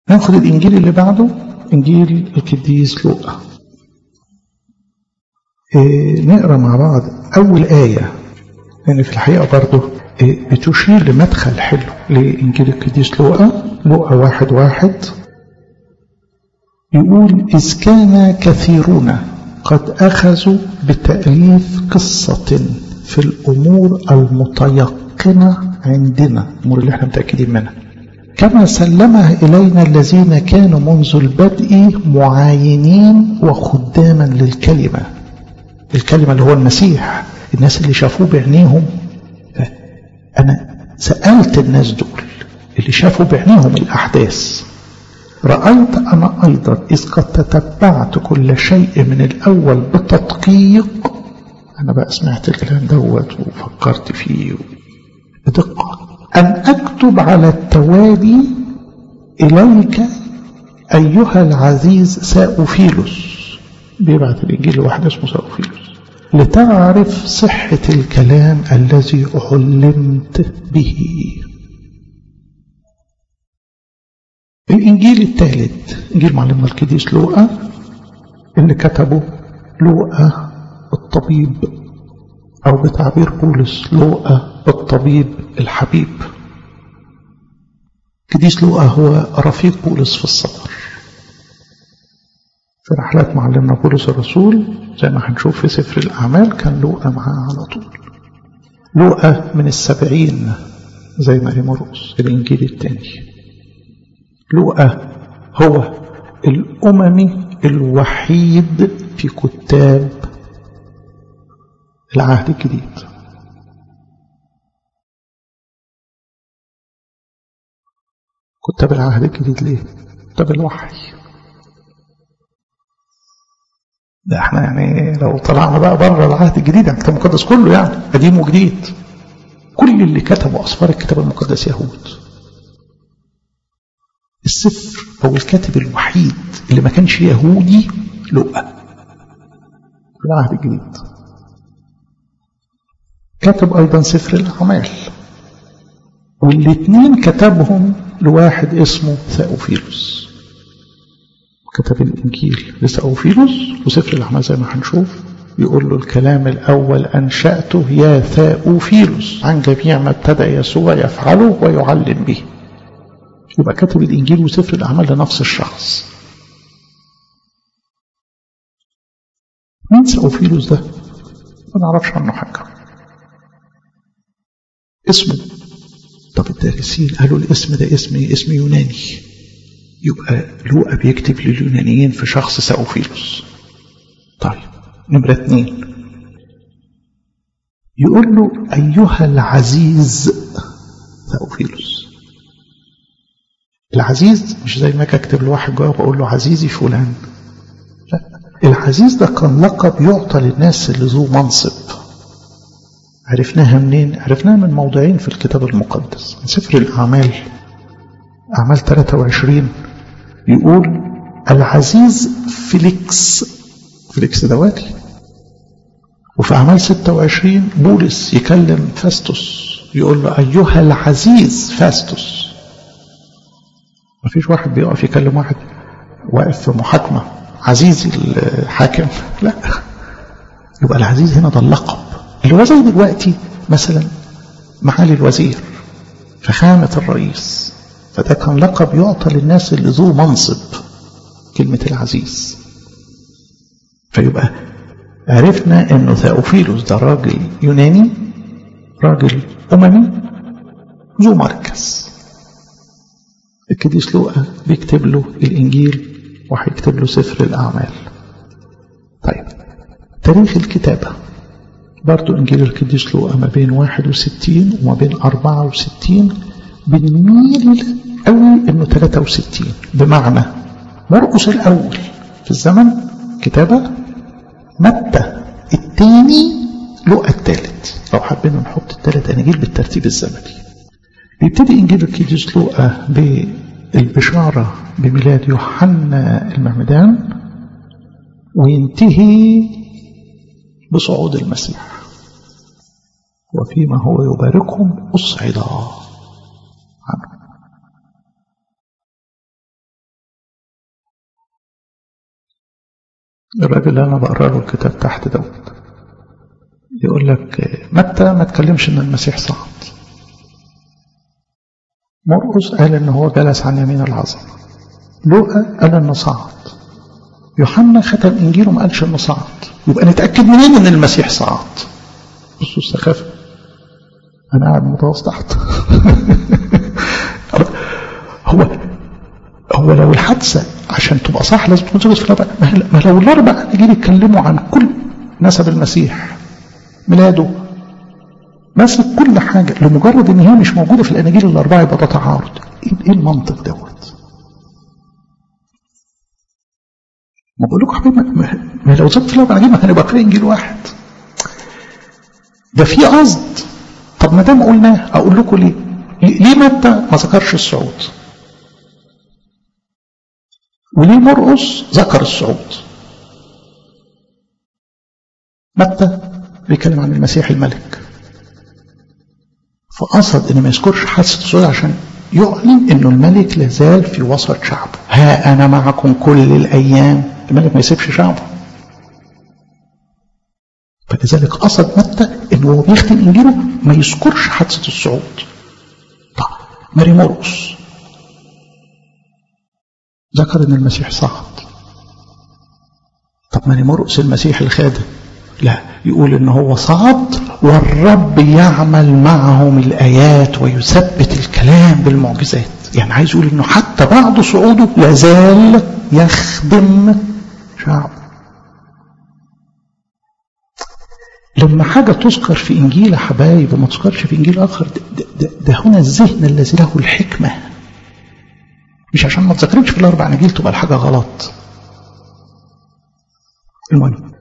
ناخد الإنجيل اللي بعده إنجيل القديس لوقا إيه نقرأ مع بعض أول آية لأن في الحقيقة برضه إيه بتشير لمدخل حلو لإنجيل القديس لوقا لوقا واحد واحد يقول إذ كان كثيرون قد أخذوا بتأليف قصة في الأمور المتيقنة عندنا الأمور اللي احنا متأكدين منها كما سلمها إلينا الذين كانوا منذ البدء معاينين وخداما للكلمة الكلمة اللي هو المسيح الناس اللي شافوه بعينيهم أنا سألت الناس دول اللي شافوا بعينيهم الأحداث رأيت أنا أيضا إذ قد تتبعت كل شيء من الأول بتدقيق أنا بقى سمعت الكلام دوت وفكرت فيه بدقة أن أكتب على التوالي إليك أيها العزيز ساوفيلوس بيبعت الإنجيل لواحد اسمه ساوفيلوس لتعرف صحة الكلام الذي علمت به الإنجيل الثالث إنجيل معلمنا القديس لوقا اللي كتبه لوقا الطبيب أو بتعبير بولس لوقا الطبيب الحبيب قديس لوقا هو رفيق بولس في السفر في رحلات معلمنا بولس الرسول زي ما هنشوف في سفر الأعمال كان لوقا معاه على طول لوقا من السبعين زي ما مرقس الإنجيل الثاني لوقا هو الأممي الوحيد في كتاب العهد الجديد كتاب العهد الجديد ليه؟ كتاب الوحي ده احنا يعني لو طلعنا بقى بره العهد الجديد يعني الكتاب المقدس كله يعني قديم وجديد كل اللي كتبوا أسفار الكتاب المقدس يهود السفر أو الكاتب الوحيد اللي ما كانش يهودي لؤى في العهد الجديد كتب أيضا سفر الأعمال والاثنين كتبهم لواحد اسمه ثاوفيلوس كتب الإنجيل لثاوفيلوس وسفر الأعمال زي ما هنشوف يقول له الكلام الأول أنشأته يا ثاوفيلوس عن جميع ما ابتدأ يسوع يفعله ويعلم به يبقى كتب الإنجيل وسفر الأعمال لنفس الشخص مين ثاوفيلوس ده؟ ما نعرفش عنه حاجة اسمه طب الدارسين قالوا الاسم ده اسم اسم يوناني يبقى لوقا بيكتب لليونانيين في شخص ثاوفيلوس طيب نمرة اثنين يقول له أيها العزيز ثاوفيلوس العزيز مش زي ما اكتب لواحد جواب واقول له عزيزي فلان لا العزيز ده كان لقب يعطى للناس اللي ذو منصب عرفناها منين عرفناها من موضعين في الكتاب المقدس من سفر الأعمال أعمال 23 يقول العزيز فيليكس فيليكس ده والي وفي أعمال 26 بولس يكلم فاستوس يقول له أيها العزيز فاستوس ما فيش واحد بيقف يكلم واحد واقف في محاكمة عزيزي الحاكم لا يبقى العزيز هنا ده اللقب اللي هو زي دلوقتي مثلا معالي الوزير فخامة الرئيس فده كان لقب يعطى للناس اللي ذو منصب كلمة العزيز فيبقى عرفنا انه ثاوفيلوس ده راجل يوناني راجل اممي ذو مركز القديس لوقا بيكتب له الانجيل وهيكتب له سفر الاعمال طيب تاريخ الكتابه برضو إنجيل القديس لوقا ما بين 61 وما بين 64 بنميل قوي إنه 63 بمعنى مرقس الأول في الزمن كتابة متى الثاني لوقا الثالث لو حبينا نحط الثلاث أناجيل بالترتيب الزمني بيبتدي إنجيل القديس لوقا بالبشارة بميلاد يوحنا المعمدان وينتهي بصعود المسيح وفيما هو يباركهم أصعد عنه الراجل اللي أنا بقرأ له الكتاب تحت دوت يقول لك متى ما تكلمش إن المسيح صعد مرقس قال إن هو جلس عن يمين العظمة لوقا قال إنه صعد يوحنا ختم إنجيله ما قالش إنه صعد يبقى نتأكد منين إن المسيح صعد بصوا السخافة أنا قاعد متوسط تحت هو هو لو الحادثة عشان تبقى صح لازم تكون ثبت في الأربع ما لو الأربع أناجيل يتكلموا عن كل نسب المسيح ميلاده ماسك كل حاجة لمجرد إن هي مش موجودة في الأناجيل الأربعة يبقى ده تعارض إيه المنطق دوت؟ ما بقول لكم حبيبي ما لو ثبت في الأربع أناجيل ما كان يبقى كفاية إنجيل واحد ده في قصد طب ما دام قلناه أقول لكم ليه؟ ليه متى ما ذكرش الصعود؟ وليه مرقس ذكر الصعود متى بيتكلم عن المسيح الملك فقصد ان ما يذكرش حادثه الصعود عشان يعلن انه الملك لازال في وسط شعبه ها انا معكم كل الايام الملك ما يسيبش شعبه فلذلك قصد متى انه هو بيختم انجيله ما يذكرش حادثه الصعود طب ماري مرقس ذكر ان المسيح صعد طب ما مرقس المسيح الخادم لا يقول ان هو صعد والرب يعمل معهم الايات ويثبت الكلام بالمعجزات يعني عايز يقول انه حتى بعد صعوده لازال يخدم شعبه لما حاجة تذكر في إنجيل حبايب وما تذكرش في إنجيل آخر ده, ده, ده هنا الذهن الذي له الحكمة مش عشان ما تذكرش في الاربع اناجيل تبقى الحاجه غلط المهم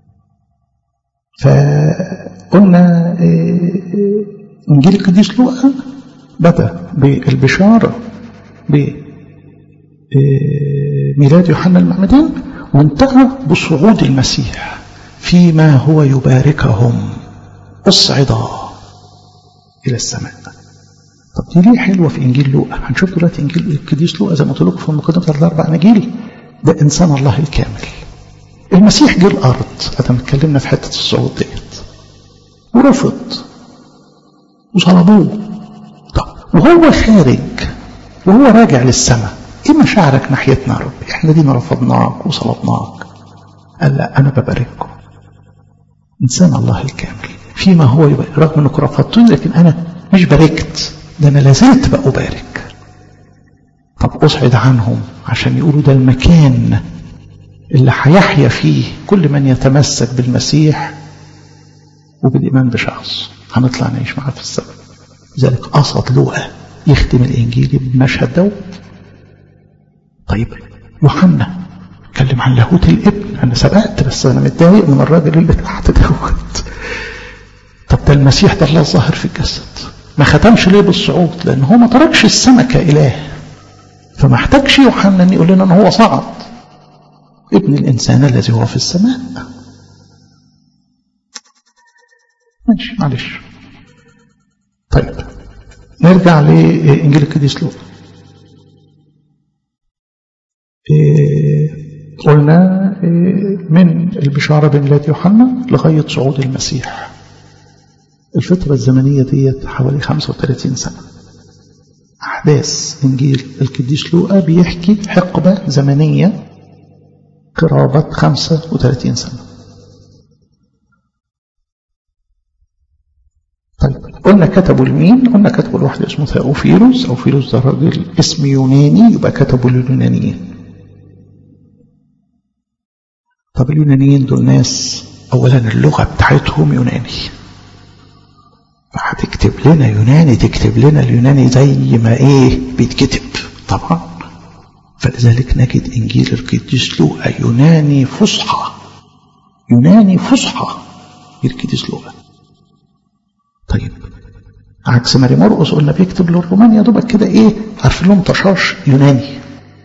فقلنا انجيل القديس لوقا بدا بالبشاره بميلاد يوحنا المعمدان وانتهى بصعود المسيح فيما هو يباركهم اصعد الى السماء طب دي ليه حلوه في انجيل لوقا هنشوف دلوقتي انجيل القديس لوقا زي ما قلت لكم في المقدمه بتاعت الاربع اناجيل ده انسان الله الكامل المسيح جه الارض ادم اتكلمنا في حته الصعود ديت ورفض وصلبوه طب وهو خارج وهو راجع للسماء ايه مشاعرك ناحيتنا يا رب احنا دينا رفضناك وصلبناك قال لا انا ببارككم انسان الله الكامل فيما هو يبارك رغم انكم رفضتوني لكن انا مش باركت ده أنا لازلت بقى أبارك طب أصعد عنهم عشان يقولوا ده المكان اللي هيحيا فيه كل من يتمسك بالمسيح وبالإيمان بشخص هنطلع نعيش معاه في السماء لذلك قصد لوقا يختم الإنجيل بالمشهد دوت طيب يوحنا اتكلم عن لاهوت الابن أنا سبقت بس أنا متضايق من الراجل اللي تحت دوت طب ده المسيح ده الله الظاهر في الجسد ما ختمش ليه بالصعود لأن هو ما تركش السماء كإله فما احتاجش يوحنا ان يقول لنا ان هو صعد ابن الانسان الذي هو في السماء ماشي معلش طيب نرجع لانجيل القديس لوقا إيه قلنا إيه من البشاره بميلاد يوحنا لغايه صعود المسيح الفتره الزمنيه ديت حوالي 35 سنه أحداث إنجيل القديس لوقا بيحكي حقبة زمنية قرابة 35 سنة طيب قلنا كتبوا لمين؟ قلنا كتبوا لواحد اسمه ثاوفيلوس أوفيلوس ده راجل اسم يوناني يبقى كتبوا لليونانيين طب اليونانيين دول ناس أولا اللغة بتاعتهم يوناني هتكتب لنا يوناني تكتب لنا اليوناني زي ما ايه بيتكتب طبعا فلذلك نجد انجيل القديس لوقا يوناني فصحى يوناني فصحى القديس لوقا طيب عكس ماري مرقس قلنا بيكتب للرومان يا دوبك كده ايه عارفين لهم طشاش يوناني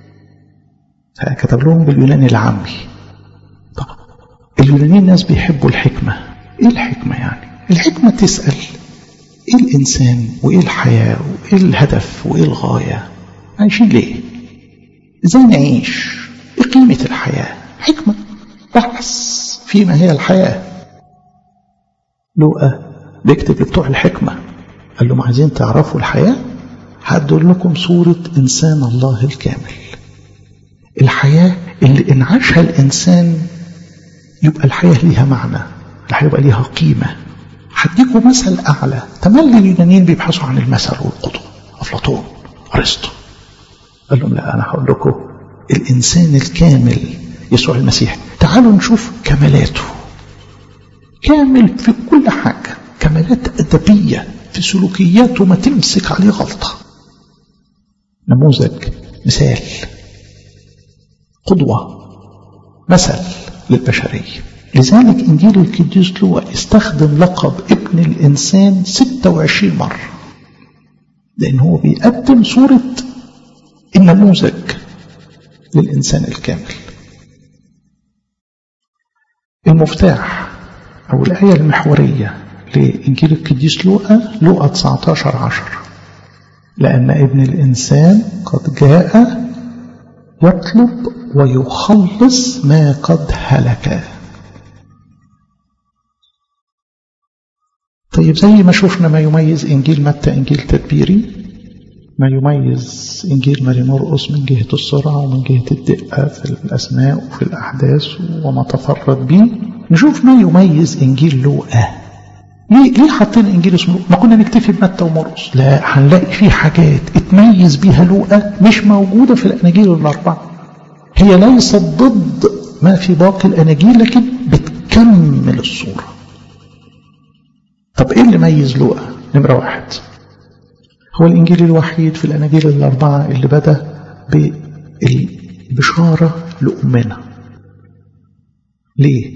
كتب لهم باليوناني العامي طب اليونانيين ناس بيحبوا الحكمه ايه الحكمه يعني الحكمه تسال ايه الانسان وايه الحياه وايه الهدف وايه الغايه عايشين ليه ازاي نعيش ايه قيمه الحياه حكمه بحث فيما هي الحياة لوقا بيكتب لبتوع الحكمة قال لهم عايزين تعرفوا الحياة هدول لكم صورة إنسان الله الكامل الحياة اللي إن عاشها الإنسان يبقى الحياة ليها معنى الحياة يبقى ليها قيمة هديكم مثل أعلى تملي اليونانيين بيبحثوا عن المثل والقدوة أفلاطون أرسطو قال لهم لا أنا هقول لكم الإنسان الكامل يسوع المسيح تعالوا نشوف كمالاته كامل في كل حاجة كمالات أدبية في سلوكياته ما تمسك عليه غلطة نموذج مثال قدوة مثل للبشرية لذلك إنجيل القديس لوقا استخدم لقب ابن الإنسان 26 مرة لأن هو بيقدم صورة النموذج للإنسان الكامل المفتاح أو الآية المحورية لإنجيل القديس لوقا لوقا 19 10 لأن ابن الإنسان قد جاء يطلب ويخلص ما قد هلك طيب زي ما شفنا ما يميز إنجيل متى إنجيل تدبيري ما يميز إنجيل ماري مرقس من جهة السرعة ومن جهة الدقة في الأسماء وفي الأحداث وما تفرد به نشوف ما يميز إنجيل لوقا ليه ليه حاطين إنجيل اسمه ما كنا نكتفي بمتى ومرقس لا هنلاقي فيه حاجات اتميز بيها لوقا مش موجودة في الأناجيل الأربعة هي ليست ضد ما في باقي الأناجيل لكن بتكمل الصورة طب إيه اللي ميز لوقا نمرة واحد هو الإنجيل الوحيد في الأناجيل الأربعة اللي بدأ بالبشارة لأمنا ليه؟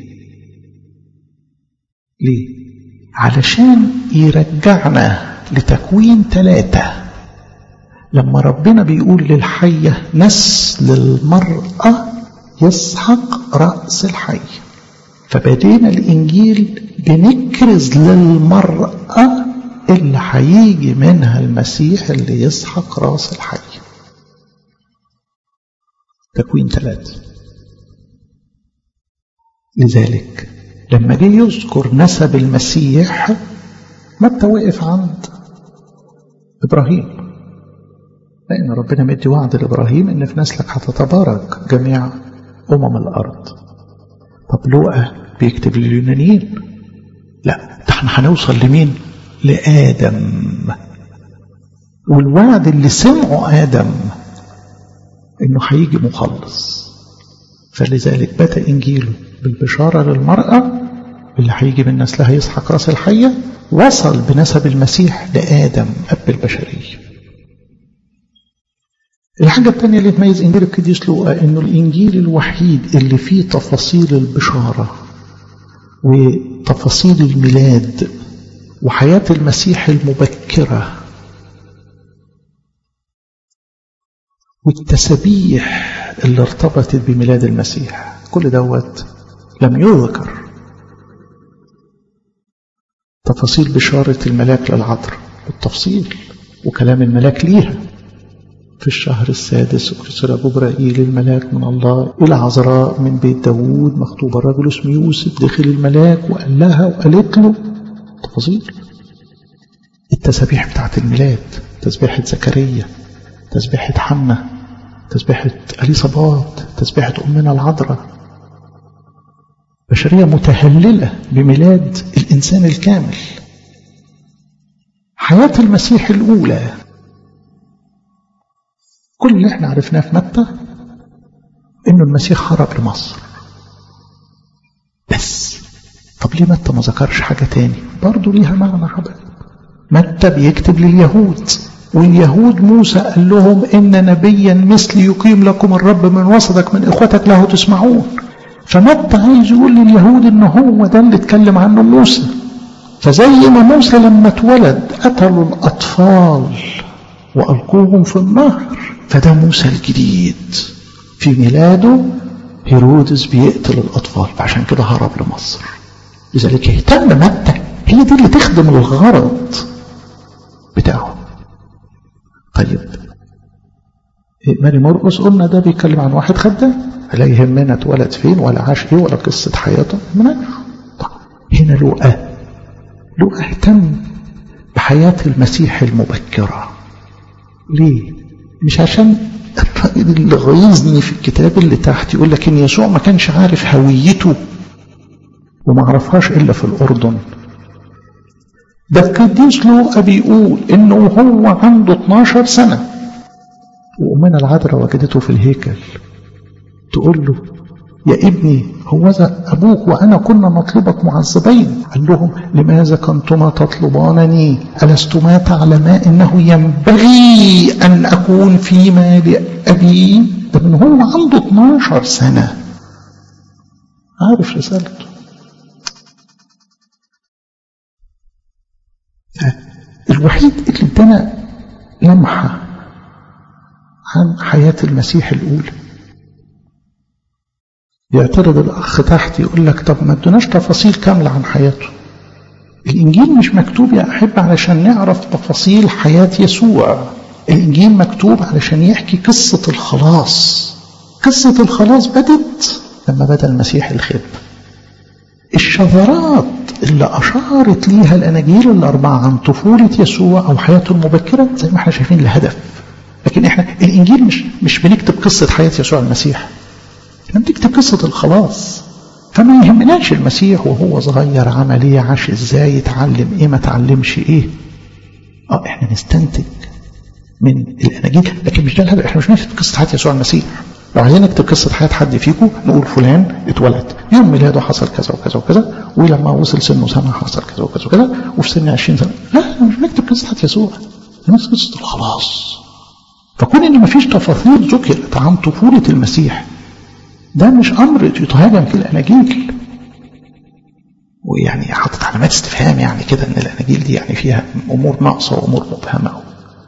ليه؟ علشان يرجعنا لتكوين ثلاثة لما ربنا بيقول للحية نسل المرأة يسحق رأس الحي فبدينا الإنجيل بنكرز للمرأة اللي هيجي منها المسيح اللي يسحق راس الحي تكوين ثلاثة لذلك لما جه يذكر نسب المسيح متى وقف عند إبراهيم لأن ربنا مدي وعد لإبراهيم إن في نسلك هتتبارك جميع أمم الأرض طب لوقا بيكتب لليونانيين لا ده احنا هنوصل لمين لآدم والوعد اللي سمعه آدم إنه هيجي مخلص فلذلك بدأ إنجيله بالبشارة للمرأة اللي هيجي من نسلها يسحق راس الحية وصل بنسب المسيح لآدم أب البشرية الحاجة الثانية اللي تميز إنجيل القديس لوقا إنه الإنجيل الوحيد اللي فيه تفاصيل البشارة وتفاصيل الميلاد وحياة المسيح المبكرة والتسبيح اللي ارتبطت بميلاد المسيح كل دوت لم يذكر تفاصيل بشارة الملاك للعذراء بالتفصيل وكلام الملاك ليها في الشهر السادس أرسل جبرائيل الملاك من الله إلى عذراء من بيت داوود مكتوب الرجل اسمه يوسف دخل الملاك وقال لها وقالت له تفاصيل التسابيح بتاعت الميلاد تسبيحة زكريا تسبيحة حنة تسبيحة أليصابات تسبيحة أمنا العذراء بشرية متهللة بميلاد الإنسان الكامل حياة المسيح الأولى كل اللي احنا عرفناه في متى انه المسيح هرب لمصر بس طب ليه متى ما ذكرش حاجة تاني برضه ليها معنى حبايب متى بيكتب لليهود واليهود موسى قال لهم إن نبيا مثلي يقيم لكم الرب من وسطك من إخوتك له تسمعون فمتى عايز يقول لليهود إن هو ده اللي اتكلم عنه موسى فزي ما موسى لما اتولد قتلوا الأطفال وألقوهم في النهر فده موسى الجديد في ميلاده هيرودس بيقتل الأطفال فعشان كده هرب لمصر لذلك يهتم متى هي دي اللي تخدم الغرض بتاعه طيب ماري مرقس قلنا ده بيتكلم عن واحد خدام لا يهمنا اتولد فين ولا عاش ايه ولا قصة حياته ما طيب هنا لوقا لوقا اهتم بحياة المسيح المبكرة ليه؟ مش عشان اللي غيظني في الكتاب اللي تحت يقول لك ان يسوع ما كانش عارف هويته وما عرفهاش الا في الاردن ده القديس لوقا بيقول انه هو عنده 12 سنه وامنا العذراء وجدته في الهيكل تقول له يا ابني هوذا أبوك وأنا كنا نطلبك معذبين قال لهم لماذا كنتما تطلبانني ألستما تعلما إنه ينبغي أن أكون فيما لأبي ده من هو عنده 12 سنة عارف رسالته الوحيد اللي ادانا لمحة عن حياة المسيح الأولى يعترض الأخ تحت يقول لك طب ما ادوناش تفاصيل كاملة عن حياته الإنجيل مش مكتوب يا أحب علشان نعرف تفاصيل حياة يسوع الإنجيل مكتوب علشان يحكي قصة الخلاص قصة الخلاص بدت لما بدأ المسيح الخب الشذرات اللي أشارت ليها الأناجيل الأربعة عن طفولة يسوع أو حياته المبكرة زي ما احنا شايفين الهدف لكن احنا الإنجيل مش مش بنكتب قصة حياة يسوع المسيح احنا بنكتب قصة الخلاص فما يهمناش المسيح وهو صغير عمل ايه عاش ازاي اتعلم ايه ما اتعلمش ايه اه احنا نستنتج من الاناجيل لكن مش ده الهدف احنا مش بنكتب قصة حياة يسوع المسيح لو عايزين نكتب قصة حياة حد فيكم نقول فلان اتولد يوم ميلاده حصل كذا وكذا وكذا ولما وصل سنه سنة حصل كذا وكذا وكذا وفي سن 20 سنة لا مش بنكتب قصة حياة يسوع بنكتب قصة الخلاص فكون ان مفيش تفاصيل ذكرت عن طفولة المسيح ده مش امر يتهاجم في الاناجيل ويعني حاطط علامات استفهام يعني كده ان الاناجيل دي يعني فيها امور ناقصه وامور مبهمه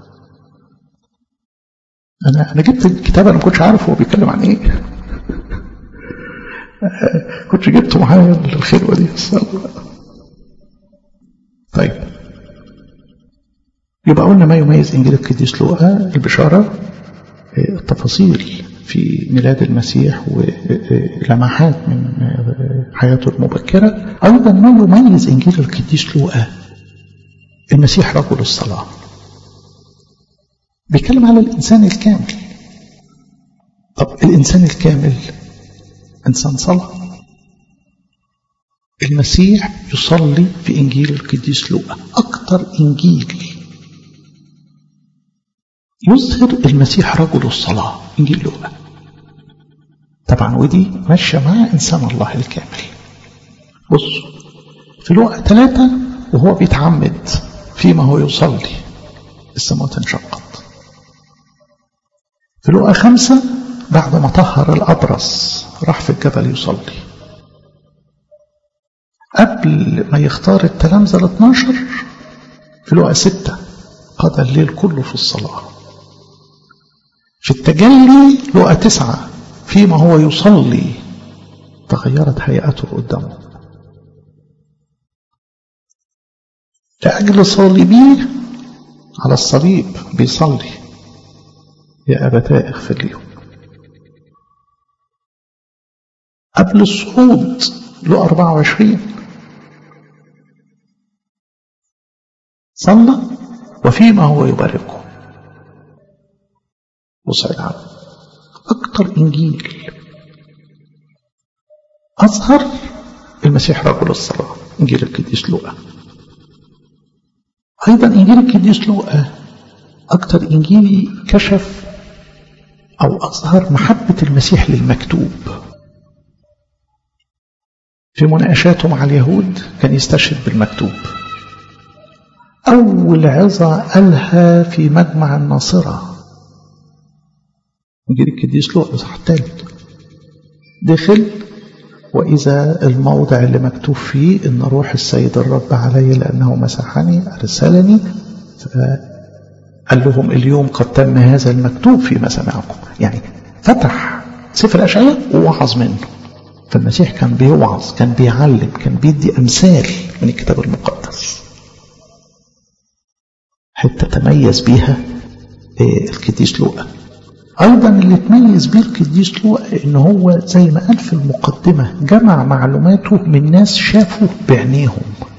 انا انا جبت الكتاب انا ما كنتش عارف هو بيتكلم عن ايه كنت جبته معايا الخلوه دي طيب يبقى قلنا ما يميز انجيل القديس لوقا البشاره التفاصيل في ميلاد المسيح ولمحات من حياته المبكرة أيضا ما يميز إنجيل القديس لوقا المسيح رجل الصلاة بيتكلم على الإنسان الكامل طب الإنسان الكامل إنسان صلاة المسيح يصلي في إنجيل القديس لوقا أكثر إنجيل يظهر المسيح رجل الصلاة إنجيل لوقا طبعا ودي ماشية مع إنسان الله الكامل بصوا في لوقا ثلاثة وهو بيتعمد فيما هو يصلي السماوات انشقت في لوقا خمسة بعد ما طهر الأبرص راح في الجبل يصلي قبل ما يختار التلامذة ال 12 في لوقا ستة قضى الليل كله في الصلاه في التجلي لقى تسعة فيما هو يصلي تغيرت هيئته قدامه لأجل صليبيه على الصليب بيصلي يا أبتاء اغفر ليهم قبل الصعود له 24 صلى وفيما هو يباركه وصعد عنه أكثر إنجيل أظهر المسيح رجل الصلاة إنجيل القديس لوقا أيضا إنجيل القديس لوقا أكثر إنجيل كشف أو أظهر محبة المسيح للمكتوب في مناقشاته مع اليهود كان يستشهد بالمكتوب أول عظة قالها في مجمع الناصرة إنجيل القديس لوقا الإصحاح الثالث دخل وإذا الموضع اللي مكتوب فيه إن روح السيد الرب علي لأنه مسحني أرسلني قال لهم اليوم قد تم هذا المكتوب في مسامعكم يعني فتح سفر أشعياء ووعظ منه فالمسيح كان بيوعظ كان بيعلم كان بيدي أمثال من الكتاب المقدس حتى تميز بيها القديس لوقا أيضا اللي تميز بيه القديس لوقا إن هو زي ما قال في المقدمة جمع معلوماته من ناس شافوا بعينيهم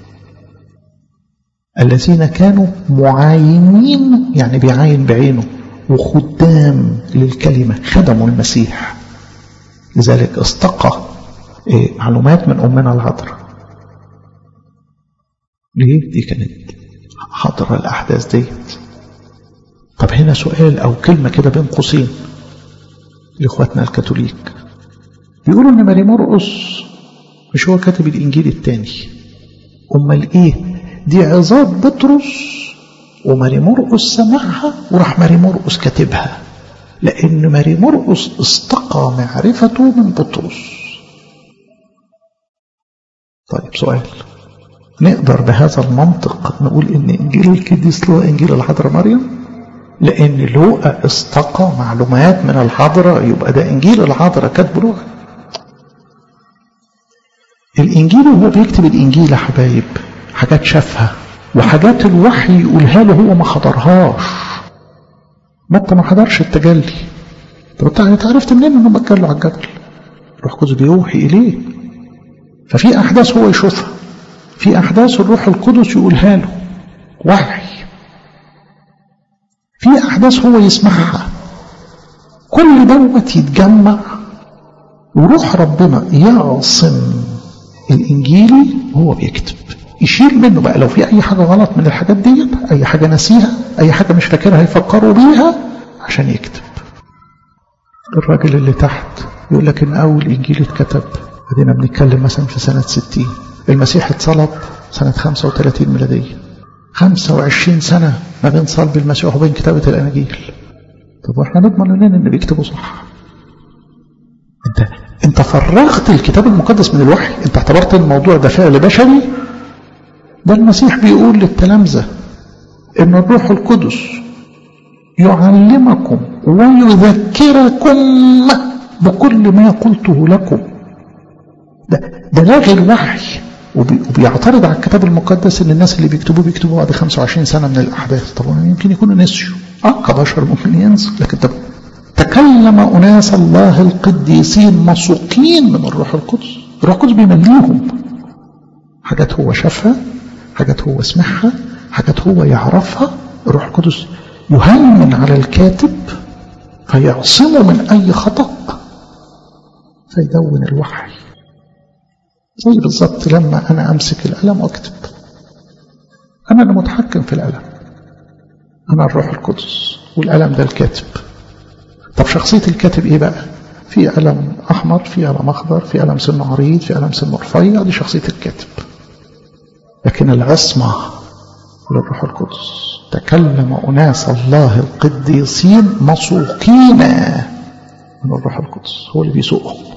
الذين كانوا معاينين يعني بيعاين بعينه وخدام للكلمة خدموا المسيح لذلك استقى معلومات من أمنا العذراء ليه؟ دي كانت حاضرة الأحداث ديت طب هنا سؤال أو كلمة كده بين قوسين لإخواتنا الكاثوليك بيقولوا إن ماري مرقس مش هو كاتب الإنجيل الثاني أمال إيه؟ دي عظات بطرس وماري مرقس سمعها وراح ماري مرقس كاتبها لأن ماري مرقس استقى معرفته من بطرس طيب سؤال نقدر بهذا المنطق نقول ان انجيل القديس لوقا انجيل الحضره مريم لان لوقا استقى معلومات من الحضره يبقى ده انجيل الحضره كاتبه لوقا الانجيل وهو بيكتب الانجيل يا حبايب حاجات شافها وحاجات الوحي يقولها له هو ما حضرهاش ما انت ما حضرش التجلي طب انت عرفت منين انه بتجلوا على الجبل روح قدس بيوحي اليه ففي احداث هو يشوفها في احداث الروح القدس يقولها له وحي في احداث هو يسمعها كل دوت يتجمع وروح ربنا يعصم الانجيلي وهو بيكتب يشيل منه بقى لو في اي حاجه غلط من الحاجات ديت اي حاجه نسيها اي حاجه مش فاكرها يفكروا بيها عشان يكتب الراجل اللي تحت يقول لك ان اول انجيل اتكتب ادينا بنتكلم مثلا في سنه 60 المسيح اتصلب سنه 35 ميلاديه 25 سنه ما بين صلب المسيح وبين كتابه الاناجيل طب واحنا نضمن منين ان بيكتبوا صح انت انت فرغت الكتاب المقدس من الوحي انت اعتبرت الموضوع ده فعل بشري ده المسيح بيقول للتلامذة ان الروح القدس يعلمكم ويذكركم بكل ما قلته لكم ده ده لاغي الوحي وبيعترض على الكتاب المقدس ان الناس اللي بيكتبوه بيكتبوه بعد 25 سنه من الاحداث طبعا يمكن يكونوا نسيوا اه كبشر ممكن ينسوا لكن طب تكلم اناس الله القديسين مسوقين من الروح القدس الروح القدس بيمليهم حاجات هو شافها حاجات هو سمعها حاجات هو يعرفها الروح القدس يهيمن على الكاتب فيعصمه من أي خطأ فيدون الوحي زي بالظبط لما أنا أمسك القلم وأكتب أنا اللي متحكم في القلم أنا الروح القدس والقلم ده الكاتب طب شخصية الكاتب إيه بقى في قلم أحمر في قلم أخضر في قلم سنه عريض في قلم سنه رفيع دي شخصية الكاتب لكن العصمة للروح القدس تكلم أناس الله القديسين مسوقين من الروح القدس هو اللي بيسوقهم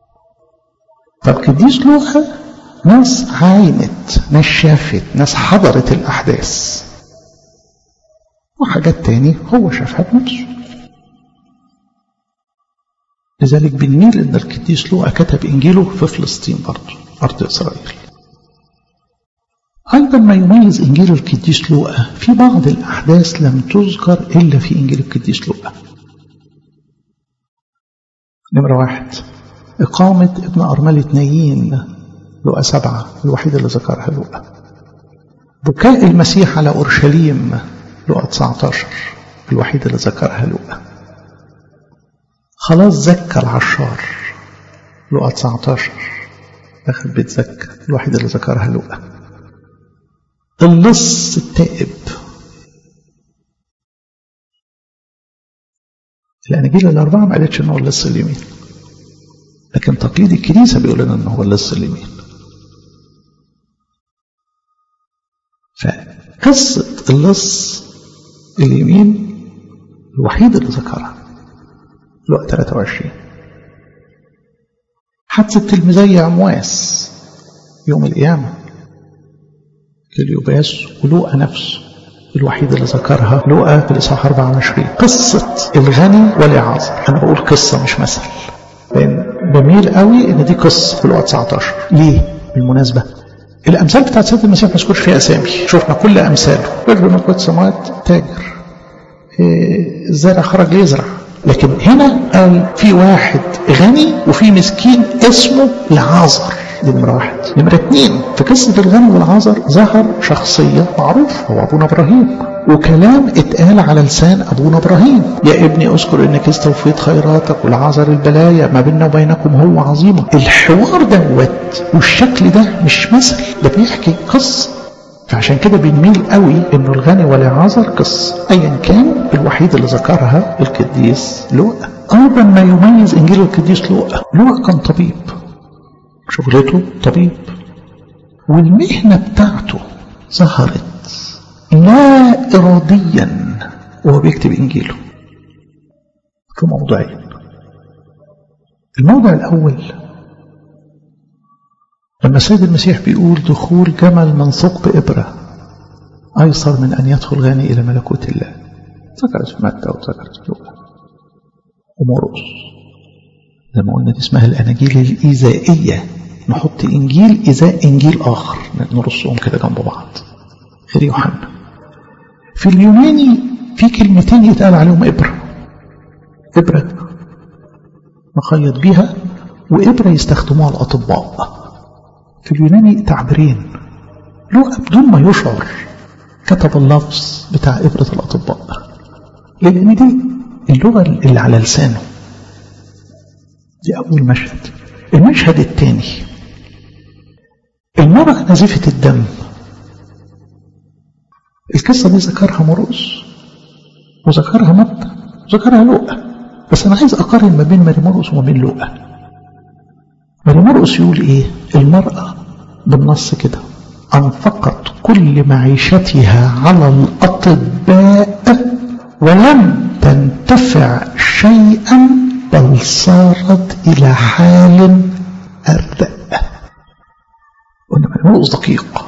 فالقديس لوقا ناس عاينت ناس شافت ناس حضرت الأحداث وحاجات تاني هو شافها بنفسه لذلك بنميل ان القديس لوقا كتب انجيله في فلسطين برضه ارض اسرائيل أيضا ما يميز إنجيل القديس لوقا في بعض الأحداث لم تذكر إلا في إنجيل القديس لوقا نمرة واحد إقامة ابن أرملة نايين لوقا سبعة الوحيد اللي ذكرها لوقا بكاء المسيح على أورشليم لوقا 19 الوحيد اللي ذكرها لوقا خلاص زكى العشار لوقا 19 دخل بيت زكى الوحيد اللي ذكرها لوقا اللص التائب الأناجيل الأربعة ما قالتش إن هو اللص اليمين لكن تقليد الكنيسة بيقول لنا إن هو اللص اليمين فقصة اللص اليمين الوحيد اللي ذكرها لقى 23 حادثة المزيع عمواس يوم القيامة لليوباس ولوقا نفسه الوحيد اللي ذكرها لوقا في الإصحاح 24 قصة الغني والإعاظة أنا بقول قصة مش مثل لأن بميل قوي إن دي قصة في لوقا 19 ليه؟ بالمناسبة الأمثال بتاعت سيد المسيح ما يذكرش فيها أسامي شفنا كل أمثاله رجل من قدس سماوات تاجر إيه الزارع خرج ليزرع لكن هنا قال في واحد غني وفي مسكين اسمه لعازر دي نمرة واحد نمرة اتنين في قصة الغني والعازر ظهر شخصية معروف هو أبونا إبراهيم وكلام اتقال على لسان أبونا إبراهيم يا ابني أذكر إنك استوفيت خيراتك والعذر البلايا ما بيننا وبينكم هو عظيمة الحوار دوت والشكل ده مش مثل ده بيحكي قصة فعشان كده بنميل قوي انه الغني والعازر قصة ايا كان الوحيد اللي ذكرها القديس لوقا ايضا ما يميز انجيل القديس لوقا لوقا كان طبيب شغلته طبيب والمهنة بتاعته ظهرت لا إراديا وهو بيكتب إنجيله في موضوعين الموضع الأول لما السيد المسيح بيقول دخول جمل من ثقب إبرة أيسر من أن يدخل غني إلى ملكوت الله ذكرت في متى وذكرت في لوقا ومرقس زي ما قلنا دي اسمها الأناجيل الإيذائية نحط إنجيل إزاء إنجيل آخر نرصهم كده جنب بعض غير يوحنا في اليوناني في كلمتين يتقال عليهم إبرة إبرة نخيط بيها وإبرة يستخدموها الأطباء في اليوناني تعبيرين لغة بدون ما يشعر كتب اللفظ بتاع إبرة الأطباء لأن دي اللغة اللي على لسانه دي أول مشهد المشهد الثاني المرأة نزيفة الدم القصة دي ذكرها مرقس وذكرها متى وذكرها لوقا بس أنا عايز أقارن ما بين ماري مرقس وما بين لوقا ماري مرقس يقول إيه المرأة بالنص كده أنفقت كل معيشتها على الأطباء ولم تنتفع شيئا بل صارت إلى حال أردأ قلنا ماري مرقس دقيق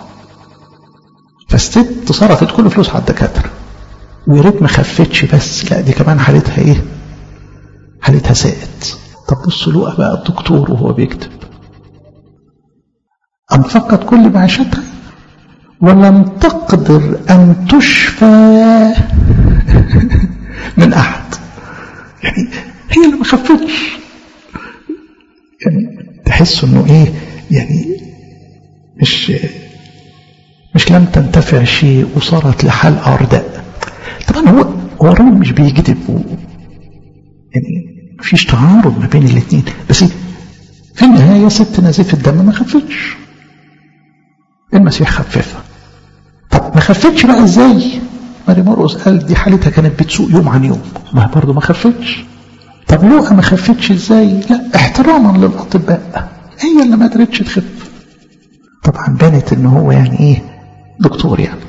فالست صرفت كل فلوس على الدكاترة ويا ريت ما خفتش بس لا دي كمان حالتها ايه حالتها ساءت طب بصوا لقى بقى الدكتور وهو بيكتب أنفقت كل معيشتها ولم تقدر أن تشفى من أحد يعني هي اللي ما خفتش يعني تحس انه ايه يعني مش مش لم تنتفع شيء وصارت لحال أرداء طبعا هو هو الراجل مش بيكذب و... يعني مفيش تعارض ما بين الاثنين بس في النهاية ست نازفة الدم ما خفتش المسيح خففها طب ما خفتش بقى ازاي ماري مرقس قال دي حالتها كانت بتسوء يوم عن يوم ما برضه ما خفتش طب لوقا ما خفتش ازاي لا احتراما للاطباء هي اللي ما قدرتش تخف طبعا بانت ان هو يعني ايه دكتور يعني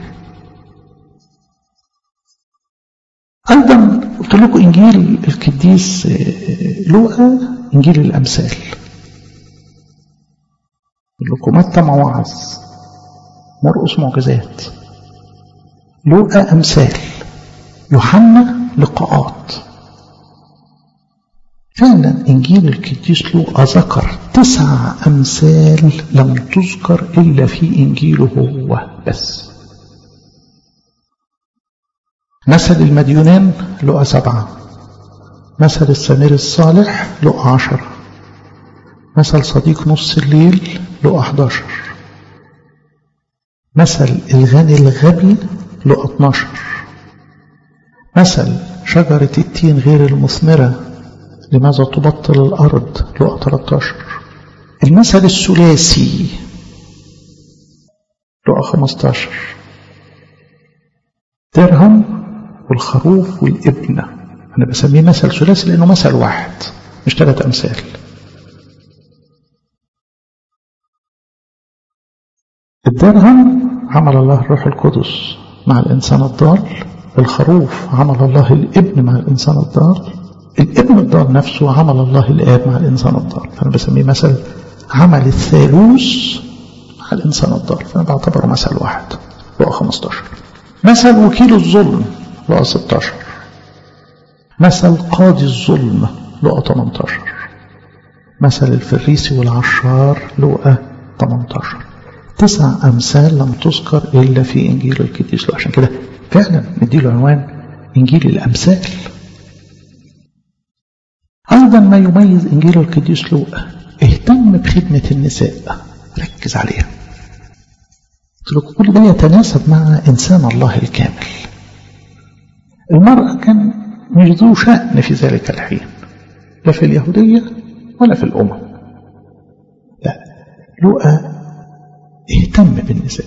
ايضا قلت لكم انجيل القديس لوقا انجيل الامثال قلت لكم متى موعظ مرقس معجزات لوقا امثال يوحنا لقاءات فعلا انجيل القديس لوقا ذكر تسع امثال لم تذكر الا في انجيله هو بس مثل المديونان لقى سبعة مثل السمير الصالح لقى عشرة مثل صديق نص الليل لقى 11 مثل الغني الغبي لقى 12 مثل شجرة التين غير المثمرة لماذا تبطل الأرض لقى 13 المثل الثلاثي لقى 15 درهم والخروف والابنة أنا بسميه مثل ثلاثي لأنه مثل واحد مش ثلاث أمثال الدرهم عمل الله الروح القدس مع الإنسان الضال الخروف عمل الله الابن مع الإنسان الضال الابن الضال نفسه عمل الله الآب مع الإنسان الضال فأنا بسميه مثل عمل الثالوث مع الإنسان الضال فأنا بعتبره مثل واحد لقى 15 مثل وكيل الظلم لقى 16 مثل قاضي الظلم لقى 18 مثل الفريسي والعشار لقى 18 تسع أمثال لم تذكر إلا في إنجيل القديس عشان كده فعلا نديله عنوان إنجيل الأمثال أيضا ما يميز إنجيل القديس لوقا اهتم بخدمة النساء ركز عليها كل ده يتناسب مع إنسان الله الكامل المرأة كان مش ذو شأن في ذلك الحين لا في اليهودية ولا في الأمم لا لوقا اهتم بالنساء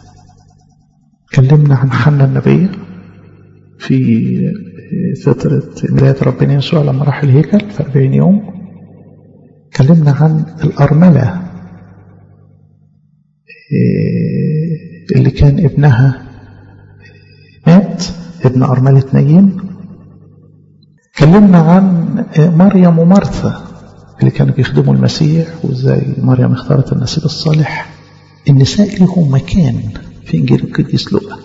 كلمنا عن حنا النبية في فترة ميلاد ربنا يسوع لما راح الهيكل في 40 يوم كلمنا عن الأرملة اللي كان ابنها مات ابن أرملة نايم كلمنا عن مريم ومرثا اللي كانوا بيخدموا المسيح وازاي مريم اختارت النسيب الصالح النساء لهم مكان في انجيل القديس لوقا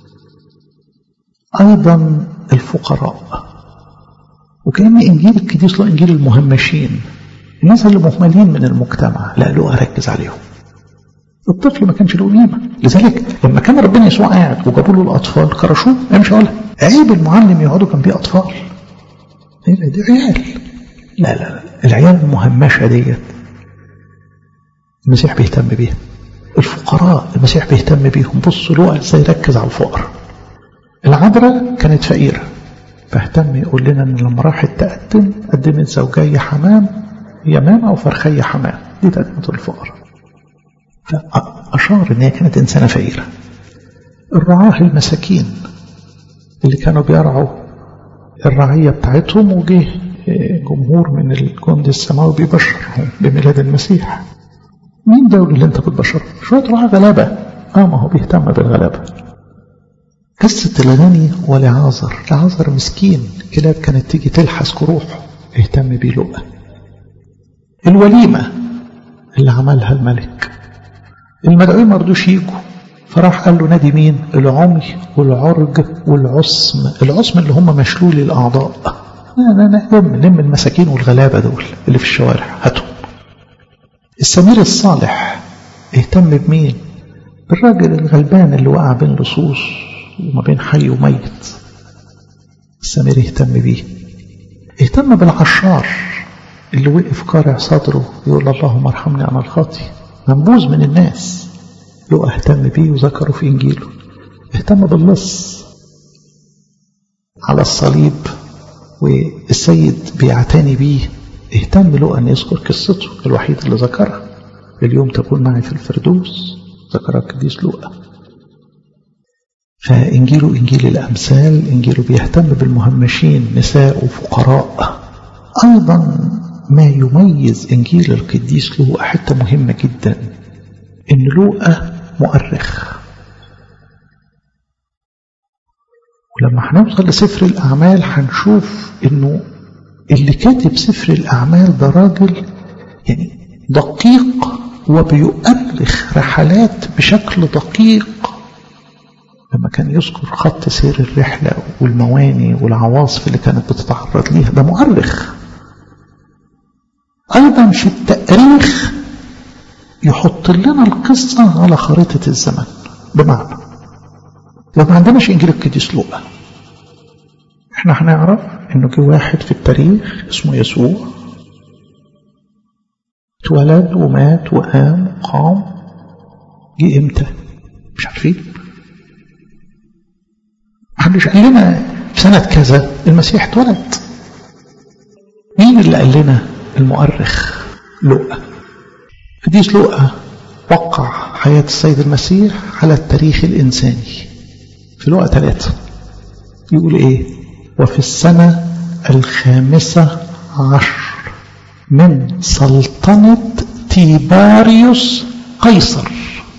ايضا الفقراء وكان انجيل القديس لوقا انجيل المهمشين الناس اللي مهملين من المجتمع لا لوقا ركز عليهم الطفل ما كانش له قيمه لذلك لما كان ربنا يسوع قاعد وجابوا له الاطفال كرشوه مش هقولها عيب المعلم يقعدوا جنبيه اطفال ايه دي عيال لا لا لا العيال المهمشه ديت المسيح بيهتم بيها الفقراء المسيح بيهتم بيهم بصوا له ازاي يركز على الفقراء العذراء كانت فقيره فاهتم يقول لنا ان لما راحت تقدم قدمت زوجي حمام يمامه وفرخي حمام دي تقدمه الفقراء فأشار إن هي كانت إنسانة فقيرة الرعاة المساكين اللي كانوا بيرعوا الرعية بتاعتهم وجه جمهور من الجند السماوي بيبشرهم بميلاد المسيح مين دول اللي انت بتبشرهم شوية رعاة غلابة اه ما هو بيهتم بالغلابة قصة الغني ولعازر لعازر مسكين كلاب كانت تيجي تلحس كروحه اهتم بيه لقى الوليمة اللي عملها الملك المدعوين ما رضوش يجوا فراح قال له نادي مين العمي والعرج والعصم العصم اللي هم مشلول الاعضاء لا لا لا لم لم المساكين والغلابه دول اللي في الشوارع هاتهم السمير الصالح اهتم بمين بالراجل الغلبان اللي وقع بين لصوص وما بين حي وميت السمير اهتم بيه اهتم بالعشار اللي وقف قارع صدره يقول اللهم ارحمني انا الخاطي منبوذ من الناس له اهتم بيه وذكره في انجيله اهتم باللص على الصليب والسيد بيعتني بيه اهتم له ان يذكر قصته الوحيد اللي ذكرها اليوم تكون معي في الفردوس ذكرها القديس لوقا فانجيله انجيل الامثال انجيله بيهتم بالمهمشين نساء وفقراء ايضا ما يميز إنجيل القديس لوقا حتة مهمة جدا إن لوقا مؤرخ ولما هنوصل لسفر الأعمال هنشوف إنه اللي كاتب سفر الأعمال ده راجل يعني دقيق وبيؤرخ رحلات بشكل دقيق لما كان يذكر خط سير الرحلة والمواني والعواصف اللي كانت بتتعرض ليها ده مؤرخ أيضا في التأريخ يحط لنا القصة على خريطة الزمن بمعنى لو ما عندناش إنجيل القديس لوقا احنا هنعرف انه جه واحد في التاريخ اسمه يسوع اتولد ومات وقام وقام جه امتى مش عارفين محدش قال لنا في سنة كذا المسيح اتولد مين اللي قال لنا المؤرخ لوقا قديس لوقا وقع حياة السيد المسيح على التاريخ الإنساني في لوقا ثلاثة يقول إيه وفي السنة الخامسة عشر من سلطنة تيباريوس قيصر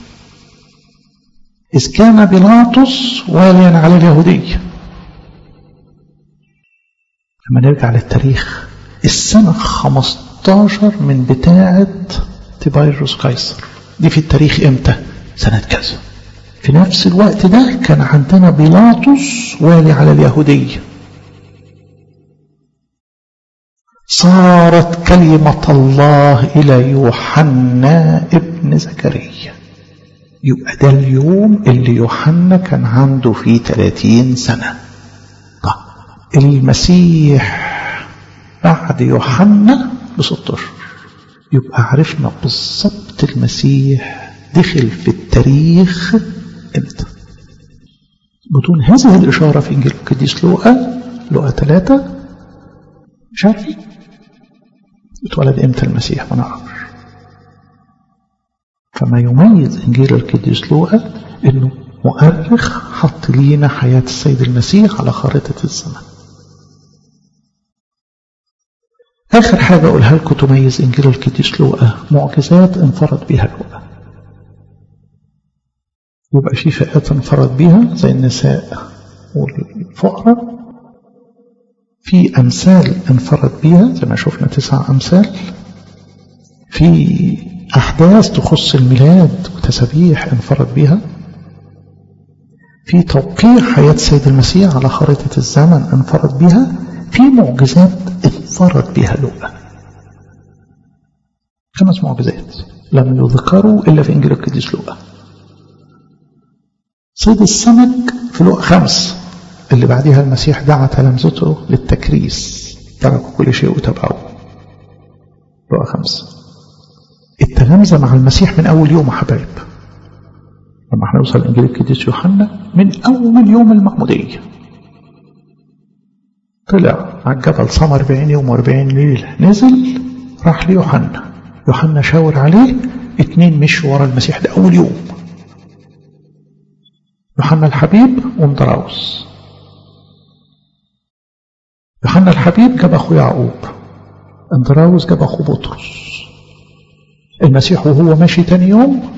إذ كان بيلاطس واليا على اليهودية لما نرجع للتاريخ السنة 15 من بتاعة تيبايروس قيصر دي في التاريخ امتى سنة كذا في نفس الوقت ده كان عندنا بيلاطس والي على اليهودية صارت كلمة الله إلى يوحنا ابن زكريا يبقى ده اليوم اللي يوحنا كان عنده فيه 30 سنة طب المسيح بعد يوحنا بست اشهر يبقى عرفنا بالظبط المسيح دخل في التاريخ امتى بدون هذه الإشارة في إنجيل القديس لوقا لوقا ثلاثة مش عارفين اتولد امتى المسيح ما نعرفش فما يميز إنجيل القديس لوقا إنه مؤرخ حط لينا حياة السيد المسيح على خارطة الزمن آخر حاجة أقولها لكم تميز إنجيل القديس لوقا معجزات انفرد بها لوقا يبقى في فئات انفرد بها زي النساء والفقراء في أمثال انفرد بها زي ما شفنا تسع أمثال في أحداث تخص الميلاد وتسابيح انفرد بها في توقيع حياة سيد المسيح على خريطة الزمن انفرد بها في معجزات انفرد بها لوقا خمس معجزات لم يذكروا إلا في إنجيل القديس لوقا صيد السمك في لوقا خمس اللي بعدها المسيح دعا تلامذته للتكريس تركوا كل شيء وتبعوه لوقا خمسة التلامذة مع المسيح من أول يوم يا حبايب لما احنا نوصل إنجيل القديس يوحنا من أول يوم المعمودية طلع على الجبل صام 40 يوم و40 ليلة نزل راح ليوحنا يوحنا شاور عليه اتنين مشوا ورا المسيح ده أول يوم يوحنا الحبيب ومدراوس يوحنا الحبيب جاب أخو يعقوب اندراوس جاب أخو بطرس المسيح وهو ماشي تاني يوم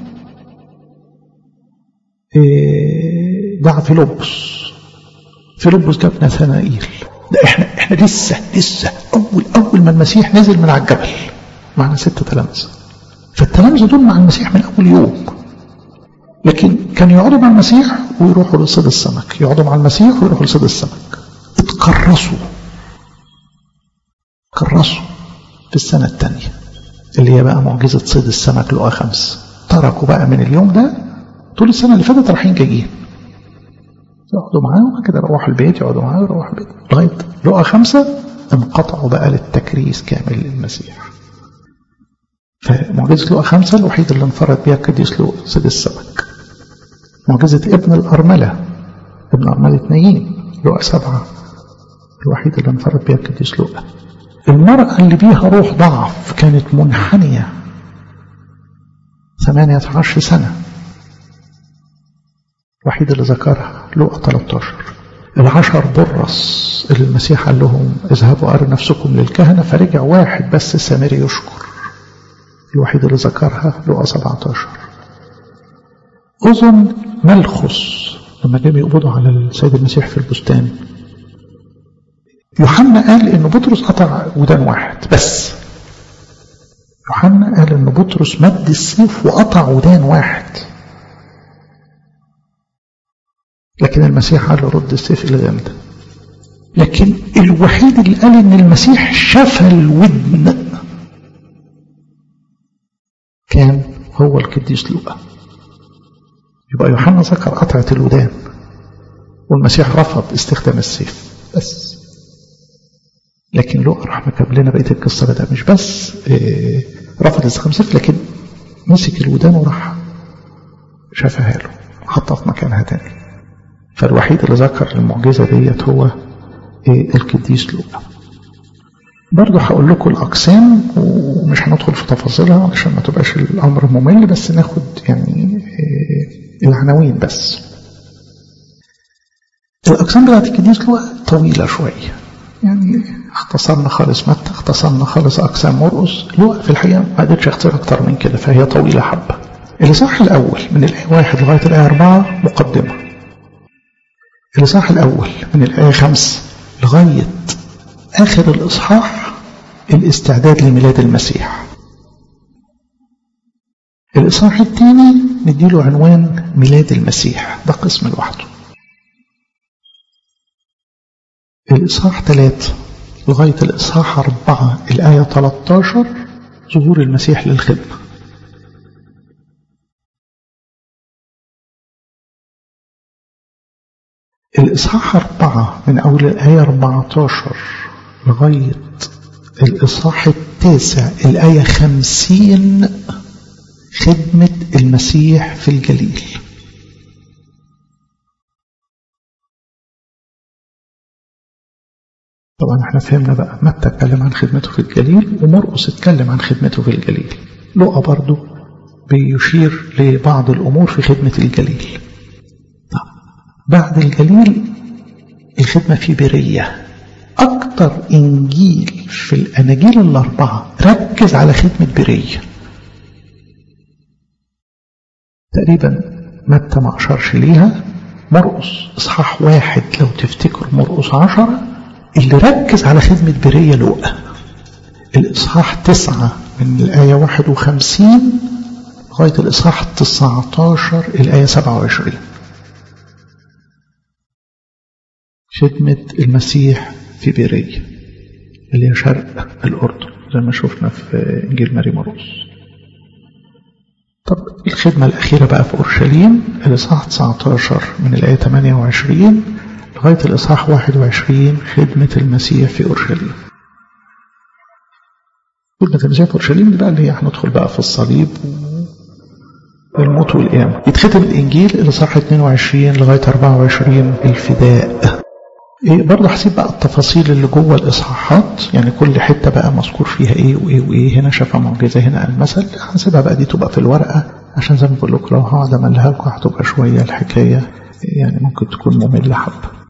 دعا فيلبس فيلبس جاب ناثنائيل ده احنا احنا لسه لسه اول اول ما المسيح نزل من على الجبل معنا ستة تلامذة فالتلامذة دول مع المسيح من اول يوم لكن كانوا يقعدوا مع المسيح ويروحوا لصيد السمك يقعدوا مع المسيح ويروحوا لصيد السمك اتكرسوا كرسوا في السنة الثانية اللي هي بقى معجزة صيد السمك لقى خمس تركوا بقى من اليوم ده طول السنة اللي فاتت رايحين جايين يقعدوا معاه وبعد كده يروحوا البيت يقعدوا معاه ويروحوا البيت لغاية لقى خمسة انقطعوا بقى للتكريس كامل للمسيح فمعجزة لقى خمسة الوحيد اللي انفرد بها القديس لقى صيد السمك معجزة ابن الأرملة ابن أرملة نايين لقى سبعة الوحيد اللي انفرد بها القديس لقى المرأة اللي بيها روح ضعف كانت منحنية ثمانية عشر سنة الوحيد اللي ذكرها لقى 13 العشر برص اللي المسيح قال لهم اذهبوا أروا نفسكم للكهنة فرجع واحد بس السامري يشكر الوحيد اللي ذكرها لقى 17 أذن ملخص لما جم يقبضوا على السيد المسيح في البستان يوحنا قال ان بطرس قطع ودان واحد بس يوحنا قال ان بطرس مد السيف وقطع ودان واحد لكن المسيح قال له رد السيف الى جنب لكن الوحيد اللي قال ان المسيح شفى الودن كان هو القديس لوقا يبقى يوحنا ذكر قطعة الودان والمسيح رفض استخدام السيف بس لكن لوقا راح مكتب لنا بقيه القصه ده مش بس إيه رفض استخدام السيف لكن مسك الودان وراح شافها له حطها في مكانها تاني فالوحيد اللي ذكر المعجزه ديت هو إيه القديس لوقا برضه هقول لكم الاقسام ومش هندخل في تفاصيلها عشان ما تبقاش الامر ممل بس ناخد يعني إيه العناوين بس الاقسام بتاعت القديس لوقا طويله شويه يعني اختصرنا خالص متى اختصرنا خالص أقسام مرقس لوقا في الحقيقة ما قدرتش اختصر أكتر من كده فهي طويلة حبة الإصحاح الأول من الآية واحد لغاية الآية أربعة مقدمة الإصحاح الأول من الآية خمس لغاية آخر الإصحاح الاستعداد لميلاد المسيح الإصحاح الثاني نديله عنوان ميلاد المسيح ده قسم لوحده الإصحاح ثلاثة لغاية الإصحاح أربعة الآية 13 ظهور المسيح للخدمة الإصحاح أربعة من أول الآية 14 لغاية الإصحاح التاسع الآية خمسين خدمة المسيح في الجليل طبعا احنا فهمنا بقى متى اتكلم عن خدمته في الجليل ومرقس اتكلم عن خدمته في الجليل لقى برضه بيشير لبعض الأمور في خدمة الجليل طب بعد الجليل الخدمة في برية أكتر إنجيل في الأناجيل الأربعة ركز على خدمة برية تقريبا متى ما أشارش ليها مرقس إصحاح واحد لو تفتكر مرقس عشرة اللي ركز على خدمة برية لوقا الإصحاح تسعة من الآية واحد وخمسين لغاية الإصحاح تسعتاشر الآية سبعة وعشرين خدمة المسيح في بيرية اللي هي شرق الأردن زي ما شفنا في إنجيل ماري مرقس طب الخدمة الأخيرة بقى في أورشليم الإصحاح 19 من الآية 28 لغاية الإصحاح 21 خدمة المسيح في أورشليم خدمة المسيح في أورشليم دي بقى اللي هي هندخل بقى في الصليب والموت والقيامة يتختم الإنجيل الإصحاح 22 لغاية 24 الفداء إيه برضه هسيب بقى التفاصيل اللي جوه الإصحاحات يعني كل حتة بقى مذكور فيها إيه وإيه وإيه هنا شافها معجزة هنا المثل هنسيبها بقى دي تبقى في الورقة عشان زي ما بقول لكم لو هقعد أملها لكم هتبقى شوية الحكاية يعني ممكن تكون مملة حبة